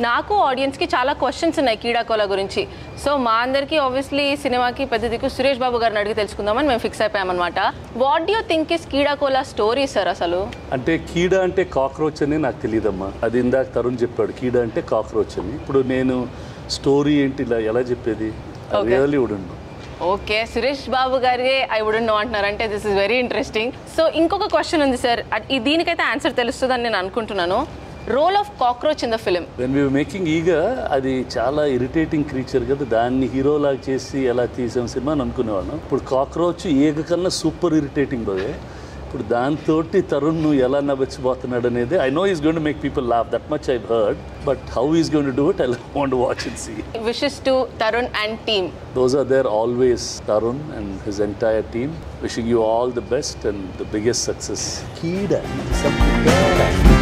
నాకు ఆడియన్స్కి చాలా క్వశ్చన్స్ ఉన్నాయి కీడాకోల గురించి సో మా అందరికీ ఆబ్వియస్లీ ఈ సినిమాకి పెద్ద దిక్కు సురేష్ బాబు గారిని అడిగి తెలుసుకుందామని మేము ఫిక్స్ అయిపోయామన్నమాట what you think is Keedaa Cola story sir అసలు అంటే కీడ అంటే కాక్రోచ్ అని నాకు తెలియదమ్మా అది ఇందాక తరుణ్ చెప్పాడు కీడ అంటే కాక్రోచ్ అని ఇప్పుడు నేను స్టోరీ ఏంటి ఇలా ఎలా చెప్పేది Okay. Really wouldn't okay Suresh Babu గారి ఐ వుడెంట్ నో అంటున్నారంటే this is very interesting so ఇంకొక క్వశ్చన్ ఉంది సార్ దీనికైతే ఆన్సర్ తెలుస్తుందని నేను అనుకుంటున్నాను role of cockroach in the film when we making Eega అది చాలా ఇరిటేటింగ్ క్రీచర్ కదా దాన్ని హీరోలాగా చేసి ఎలా తీసాం సినిమా అని అనుకునేవాళ్ళం ఇప్పుడు కాక్రోచ్ ఏగ కన్నా సూపర్ ఇరిటేటింగ్ పోయే ఇప్పుడు దాంతో తరుణ్ నువ్వు ఎలా నవ్వచ్చిపోతున్నాడు అనేది I know is gonna make people laugh that much I heard but how is gonna do it I want watch it see wishes to Tarun and team Those are there always, Tarun and his entire team. Wishing you all the best and the biggest success. Kida. Some-